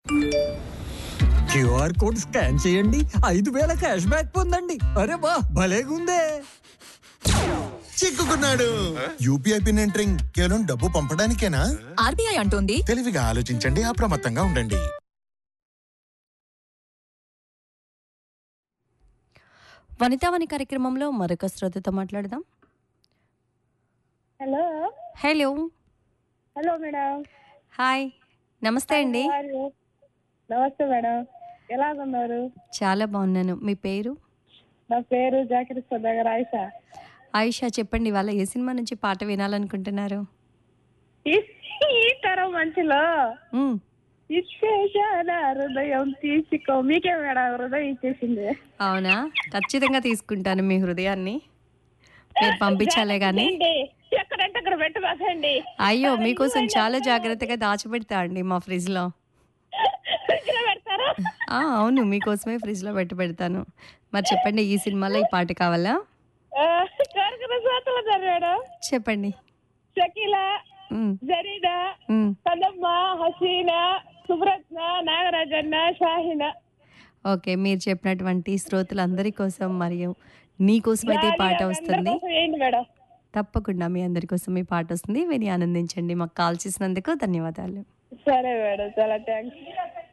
QR code scan చేయండి ఐదు వేల క్యాష్ బ్యాక్ పొందండి అరే వా భలేగుందే చిక్కుకున్నాడు యూపీఐ పిన్ ఎంటరింగ్ కేవలం డబ్బు పంపడానికేనా ఆర్బీఐ అంటోంది తెలివిగా ఆలోచించండి అప్రమత్తంగా ఉండండి వనితావని కార్యక్రమంలో మరొక శ్రోతతో మాట్లాడదాం hello hello hello madam hi నమస్తే అండి How are you? నమస్తే మేడం ఎలాగున్నారు చాలా బాగున్నాను మీ పేరు నా పేరు జాకిర్ సోదగర్ ఆయిషా ఆయిషా చెప్పండి వాళ్ళ ఏ సినిమా నుంచి పాట వినాలనుకుంటున్నారు ఈ ఈ తరం మంచిలో మ్మ్. ఇచ్చేసాన హృదయం తీసుకో మీకే మేడం హృదయం ఇచ్చేసింది అవునా ఖచ్చితంగా తీసుకుంటాను మీ హృదయాన్ని మీరు పంపించాలే కానీ ఏంటి? ఎక్కడంటే అక్కడ పెట్టబాకండి అయ్యో మీకోసం చాలా జాగ్రత్తగా దాచిపెడతా అండి మా ఫ్రిడ్జ్లో ఫ్రిడ్జ్ లో పెడతారా ఆ, అవును మీకోసమే ఫ్రిడ్జ్లో పెట్టి పెడతాను మరి చెప్పండి ఈ సినిమాలో ఈ పాట కావాలా ఆ, కోరుకున్న సోతలు ఉన్నారు మేడం చెప్పండి షకీల మ్మ్. జరీనా మ్మ్. కదమ్మ హసీనా సుబ్రత్న నాగరాజన్న షాహిన ఓకే మీరు చెప్పినటువంటి శ్రోతలందరి కోసం మరియు నీ కోసం అయితే ఈ పాట వస్తుంది ఏంటి మేడం తప్పకుండా మీ అందరి కోసం ఈ పాట వస్తుంది విని ఆనందించండి మాకు కాల్ చేసినందుకు ధన్యవాదాలు సరే మేడం చాలా థ్యాంక్స్